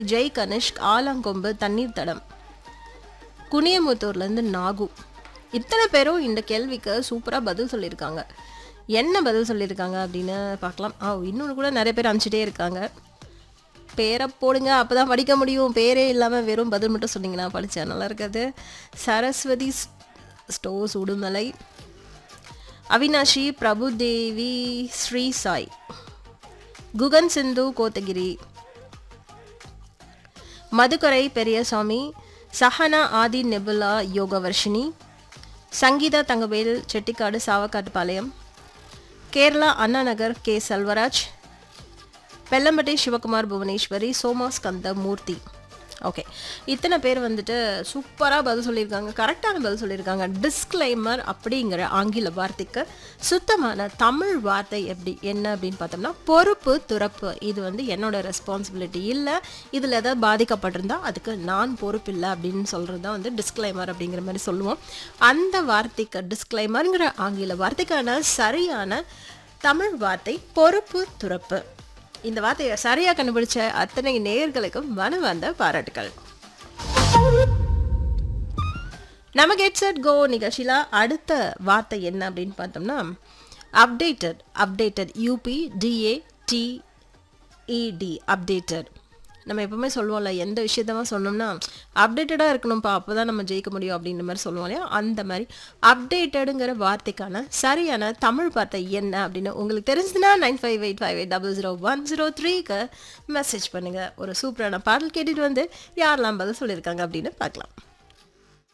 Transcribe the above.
ஜெய் கனிஷ்க் ஆலங்கொம்பு தண்ணீர் தடம் குனியமுத்தூர்லேருந்து நாகு இத்தனை பேரும் இந்த கேள்விக்கு சூப்பராக பதில் சொல்லியிருக்காங்க என்ன பதில் சொல்லியிருக்காங்க அப்படின்னு பார்க்கலாம் ஆ இன்னொன்று கூட நிறைய பேர் அனுப்பிச்சிட்டே இருக்காங்க பேரை போடுங்க அப்போ தான் படிக்க முடியும் பேரே இல்லாமல் வெறும் பதில் மட்டும் சொன்னீங்கன்னா படித்தேன் நல்லா இருக்காது Saraswathi stores Udumalai Avinashi Prabhudevi Sri Sai Guhan Sindhu Kotagiri Madukkarai Periyasamy Sahana Aadhi Nebula Yogavarshini Sangeetha Thangavel Chettikadu Savakkattupalayam Kerala Anna Nagar K Selvaraj Bellampatti Sivakumar Bhuvaneswari Soma Skanda Murthy okay இத்தனை பேர் வந்துட்டு சூப்பராக பதில் சொல்லியிருக்காங்க கரெக்டான பதில் சொல்லியிருக்காங்க டிஸ்க்ளைமர் அப்படிங்கிற ஆங்கில வார்த்தைக்கு சுத்தமான தமிழ் வார்த்தை எப்படி என்ன அப்படின்னு பார்த்தோம்னா பொறுப்பு துறப்பு இது வந்து என்னோட ரெஸ்பான்சிபிலிட்டி இல்லை இதில் ஏதாவது பாதிக்கப்பட்டிருந்தா அதுக்கு நான் பொறுப்பு இல்லை அப்படின்னு சொல்கிறது தான் வந்து டிஸ்க்ளைமர் அப்படிங்கிற மாதிரி சொல்லுவோம் அந்த வார்த்தைக்கு டிஸ்க்ளைமருங்கிற ஆங்கில வார்த்தைக்கான சரியான தமிழ் வார்த்தை பொறுப்பு துறப்பு இந்த வார்த்தையை சரியாக கண்டுபிடிச்ச அத்தனை நேயர்களுக்கும் மனவந்த பாராட்டுகள் நம்ம கெட் செட் கோ நிகழ்ச்சியில் அடுத்த வார்த்தை என்ன அப்படின்னு பார்த்தோம்னா updated updated U P D A T E D updated நம்ம எப்பவுமே சொல்லுவோம்ல எந்த விஷயத்தமா சொன்னோம்னா அப்டேட்டடாக இருக்கணும்ப்பா அப்போ தான் நம்ம ஜெயிக்க முடியும் அப்படின்ற மாதிரி சொல்லுவோம் இல்லையா அந்த மாதிரி அப்டேட்டடுங்கிற வார்த்தைக்கான சரியான தமிழ் வார்த்தை என்ன அப்படின்னு உங்களுக்கு தெரிஞ்சதுன்னா nine five eight five eight double zero one zero த்ரீக்கு மெசேஜ் பண்ணுங்கள் ஒரு சூப்பரான பாடல் கேட்டுட்டு வந்து யாரெல்லாம் பதில் சொல்லியிருக்காங்க அப்படின்னு பார்க்கலாம்